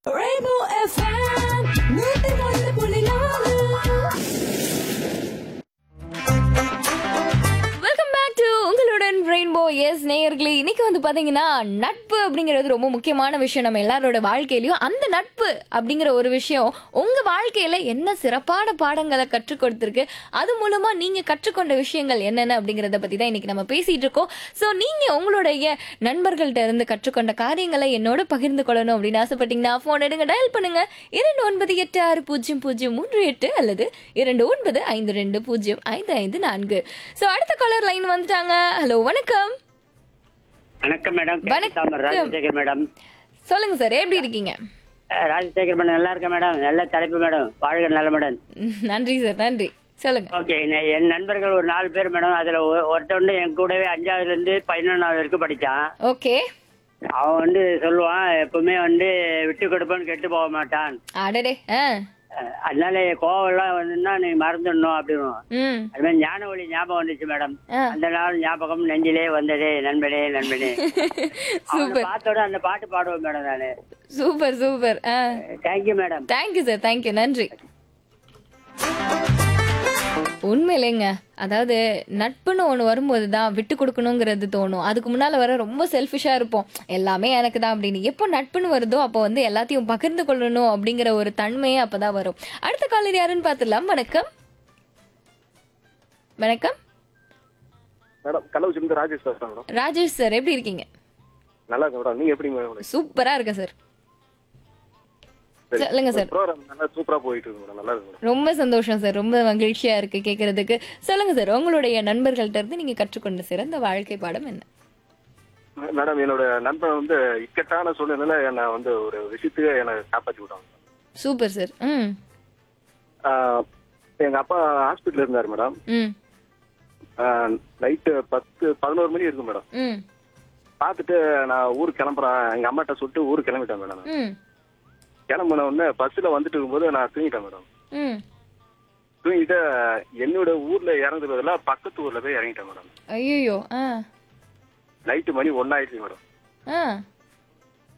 Rainbow FM, நூத்தி ஒன்று புள்ளி நாலு. வெல்கம் பேக் டு உங்களுடன் ரெயின்போ எஸ் நேயர்களே இன்னைக்கு வந்து பாத்தீங்கன்னா நட்பு அப்படிங்கிறது ரொம்ப முக்கியமான விஷயம் நம்ம எல்லாரோட வாழ்க்கையிலயும் அந்த நட்பு அப்படிங்கிற ஒரு விஷயம் உங்க வாழ்க்கையில என்ன சிறப்பான பாடங்களை கற்றுக் கொடுத்திருக்கு அது மூலமா நீங்க கற்றுக்கொண்ட விஷயங்கள் என்னென்ன அப்படிங்கறத பத்தி தான் இன்னைக்கு நம்ம பேசிட்டு இருக்கோம் சோ நீங்க உங்களுடைய நண்பர்கள்ட்ட இருந்து கற்றுக்கொண்ட காரியங்களை என்னோட பகிர்ந்து கொள்ளணும் அப்படின்னு ஆசைப்பட்டீங்கன்னா போன் எடுங்க டயல் பண்ணுங்க இரண்டு ஒன்பது எட்டு ஆறு பூஜ்ஜியம் பூஜ்ஜியம் மூன்று எட்டு அல்லது இரண்டு ஒன்பது ஐந்து ரெண்டு பூஜ்ஜியம் ஐந்து ஐந்து நான்கு சோ அடுத்த காலர் லைன் வந்துட்டாங்க ஹலோ வணக்கம் வணக்கம் மேடம் வணக்கம். கேசாமர் ராஜசேகர் மேடம் சொல்லுங்க சார் எப்படி இருக்கீங்க அஹ், ராஜசேகர் மேடம் நல்லா இருக்கேன் மேடம் நல்ல தலைப்பு மேடம் வாழ்க நல்ல மேடம் ம், நன்றி சார் நன்றி சொல்லுங்க ஓகே நே- என் நண்பர்கள் ஒரு நாலு பேர் மேடம் அதுல ஒ- ஒருத்தன் வந்து என் கூடவே அஞ்சாவதுல இருந்து பதினொன்னாவது வரைக்கும் படிச்சான் ஓகே அவன் வந்து சொல்லுவான் எப்பவுமே வந்து விட்டு கொடுப்பேன்னு கெட்டு போக மாட்டான் அடடே ஆ அஹ், அதனால கோவம் எல்லாம் வந்துன்னா நீ மறந்துடணும் அப்படின்னு ம் அது மாதிரி ஞான ஒளி ஞாபகம் வந்துச்சு மேடம் ஆ. அந்த நாள் ஞாபகம் நெஞ்சிலே வந்ததே நண்பனே நண்பனே அவனை சூப்பர் பார்த்தோட அந்த பாட்டு பாடுவேன் மேடம் நானு சூப்பர் சூப்பர் ஆ thank you madam thank you sir thank you நன்றி உண்மையிலேங்க அதாவது நட்புன்னு ஒன்று வரும்போது தான் விட்டு கொடுக்கணுங்கிறது தோணும் அதுக்கு முன்னால் வர ரொம்ப செல்ஃபிஷாக இருப்போம் எல்லாமே எனக்கு தான் அப்படின்னு எப்போ நட்புன்னு வருதோ அப்போ வந்து எல்லாத்தையும் பகிர்ந்து கொள்ளணும் அப்படிங்கிற ஒரு தன்மையே அப்போ தான் வரும் அடுத்த காலர் யாருன்னு பார்த்துடலாம் வணக்கம் வணக்கம் மேடம் கள்ளக்குறிச்சிலிருந்து ராஜேஷ் பேசுறேன் மேடம் ராஜேஷ் சார் எப்படி இருக்கீங்க நல்லா இருக்கேன் மேடம் நீங்க எப்படி மேடம் சூப்பராக இருக்கேன் சார் சொல்லுங்க சார் ப்ரோக்ராம் நல்லா சூப்பரா போயிட்டு இருக்கு மேடம் நல்லா இருக்கு மேடம் ரொம்ப சந்தோஷம் சார் ரொம்ப மகிழ்ச்சியா இருக்கு கேட்கறதுக்கு சொல்லுங்க சார் உங்களுடைய நண்பர்கள்ட்ட இருந்து நீங்க கற்றுக்கொண்ட சிறந்த வாழ்க்கை பாடம் என்ன மேடம் என்னோட நண்பன் வந்து இக்கட்டான சூழ்நிலையில என்னை வந்து ஒரு விஷயத்துக்கு என்னை காப்பாத்தி விட்டாங்க சூப்பர் சார் ம் ஆஹ் எங்க அப்பா ஹாஸ்பிட்டல் இருந்தாரு மேடம் ம் நைட்டு பத்து பதினோரு மணி இருக்கும் மேடம் ம் பார்த்துட்டு நான் ஊருக்கு கிளம்புறேன் எங்க அம்மாட்ட சொல்லிட்டு ஊருக்கு கிளம்பிட்டேன் மேடம் ம் கிளம்புன உடனே பஸ்ல வந்துட்டு இருக்கும்போது நான் தூங்கிட்டேன் மேடம் ம் தூங்கிட்டு என்னோட ஊர்ல இறங்குறதுல பக்கத்து ஊர்ல போய் இறங்கிட்டேன் மேடம் ஐயோ ஆ நைட்டு மணி ஒன்னாயிடுச்சு மேடம் ஆ